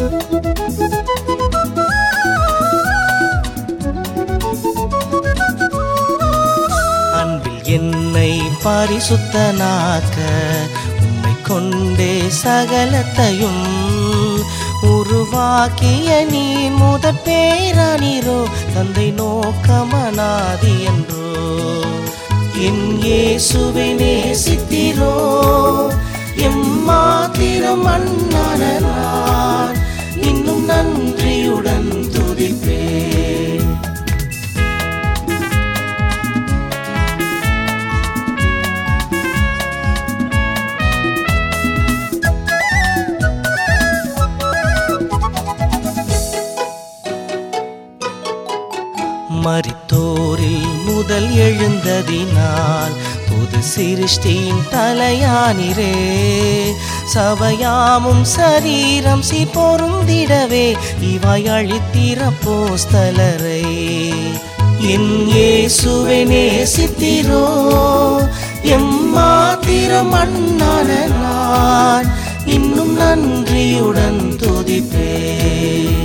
அன்பில் என்னை பரிசுத்தனாக்க உம்மை கொண்டே சகலத்தையும் உருவாக்கிய நீ முதற் பேரானீரோ தந்தை நோக்கமனாதி என்றோ என் இயேசுவை நேசித்தீரோ எம்மாத்திரம் அண்ணான நான் இன்னும் நன்றியுடன் துதிப்பேன் மரித்தோரில் முதல் எழுந்ததினால் புது சிருஷ்டியின் தலையானிரே சபையாமும் சரீரம் சி பொருந்திடவே இவாய் அழித்திர போஸ்தலரை என் இயேசுவை நேசித்திரோ எம்மாத்திரம் அண்ணான நான் இன்னும் நன்றியுடன் துதிப்பேன்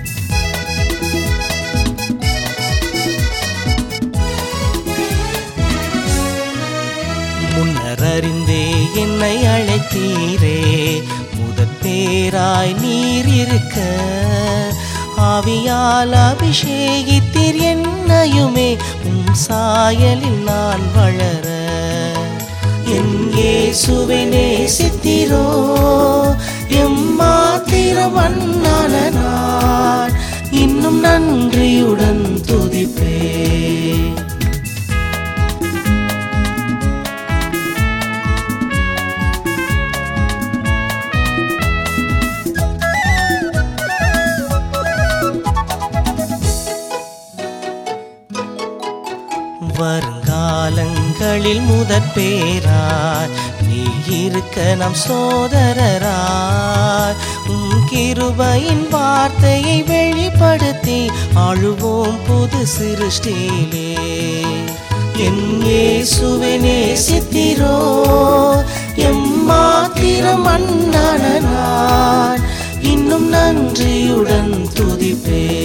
முன்னர் அறிந்தே என்னை அழைத்தீரே முதற் பேராய் நீர் இருக்க ஆவியால் அபிஷேகித்தீர் என்னையுமே உம் சாயலில் நான் வளர என் இயேசுவை நேசித்தீரோ எம்மாத்திரம் அண்ணான நான் இன்னும் நன்றியுடன் துதிப்பேன் வருங்காலங்களில் முதற் பேராய் நீ இருக்க நம் சோதரராய் உம் கிருபையின் வார்த்தையை வெளிப்படுத்தி ஆளுவோம் புது சிருஷ்டியிலே என் இயேசுவை நேசித்திரோ எம்மாத்திரம் அண்ணான நான் இன்னும் நன்றியுடன் துதிப்பேன்